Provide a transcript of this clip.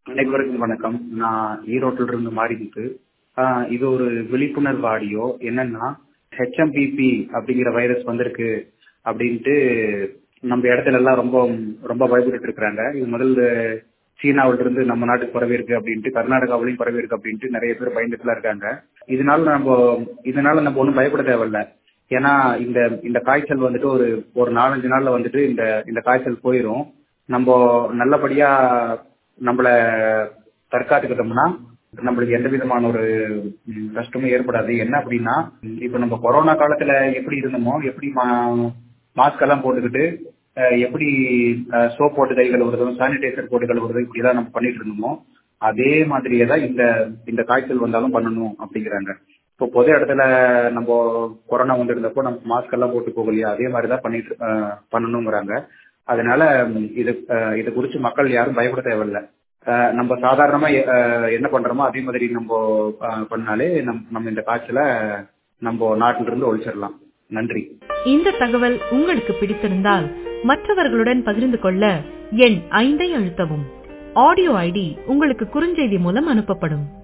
அனைவருக்கும் வணக்கம் நான் ஈரோட்டில் இருந்து மாறிமுத்து ஆஹ் இது ஒரு விழிப்புணர்வு ஆடியோ என்னன்னா ஹெச்எம்பிபி அப்படிங்கிற வைரஸ் வந்திருக்கு அப்படின்ட்டு நம்ம இடத்துல எல்லாம் ரொம்ப ரொம்ப பயப்பட்டு இருக்கிறாங்க இது முதல்ல சீனாவில இருந்து நம்ம நாட்டுக்கு பரவி இருக்கு அப்படின்ட்டு கர்நாடகாவிலையும் பரவி இருக்கு அப்படின்ட்டு நிறைய பேர் பயந்துட்டுலாம் இருக்காங்க இதனால நம்ம இதனால நம்ம ஒன்றும் பயப்பட தேவையில்ல ஏன்னா இந்த இந்த காய்ச்சல் வந்துட்டு ஒரு ஒரு நாலஞ்சு நாள்ல வந்துட்டு இந்த இந்த காய்ச்சல் போயிடும் நம்ம நல்லபடியா நம்மள தற்காத்துக்கிட்டோம்னா நம்மளுக்கு எந்த விதமான ஒரு ம், கஷ்டமும் ஏற்படாது என்ன அப்படின்னா இப்ப நம்ம கொரோனா காலத்துல எப்படி இருந்தோமோ எப்படி மாஸ்க் எல்லாம் போட்டுக்கிட்டு அஹ், எப்படி சோப் போட்டு கை கழுவுறதும் சானிடைசர் போட்டு கழுவுறதும் இப்படிதான் நம்ம பண்ணிட்டு இருந்தோமோ அதே மாதிரியே தான் இந்த இந்த காய்ச்சல் வந்தாலும் பண்ணணும் அப்படிங்கிறாங்க இப்போ பொது இடத்துல நம்ம கொரோனா வந்திருந்தப்போ நம்ம மாஸ்க் எல்லாம் போட்டு போகலையா அதே மாதிரி தான் பண்ணிட்டு அஹ், பண்ணணுங்கிறாங்க அதனால ம், இது அஹ், இது குறித்து மக்கள் யாரும் பயப்பட தேவையில்லை அஹ், நம்ம சாதாரணமா அஹ், என்ன பண்றோமோ அதே மாதிரி நம்ம அஹ், பண்ணாலே நம் நம்ம இந்த காய்ச்சலை நம்ம நாட்டில இருந்து ஒழிச்சிடலாம் நன்றி இந்த தகவல் உங்களுக்கு பிடித்திருந்தால் மற்றவர்களுடன் பகிர்ந்து கொள்ள எண் ஐந்தை அழுத்தவும் ஆடியோ ஐடி உங்களுக்கு குறுஞ்செய்தி மூலம் அனுப்பப்படும்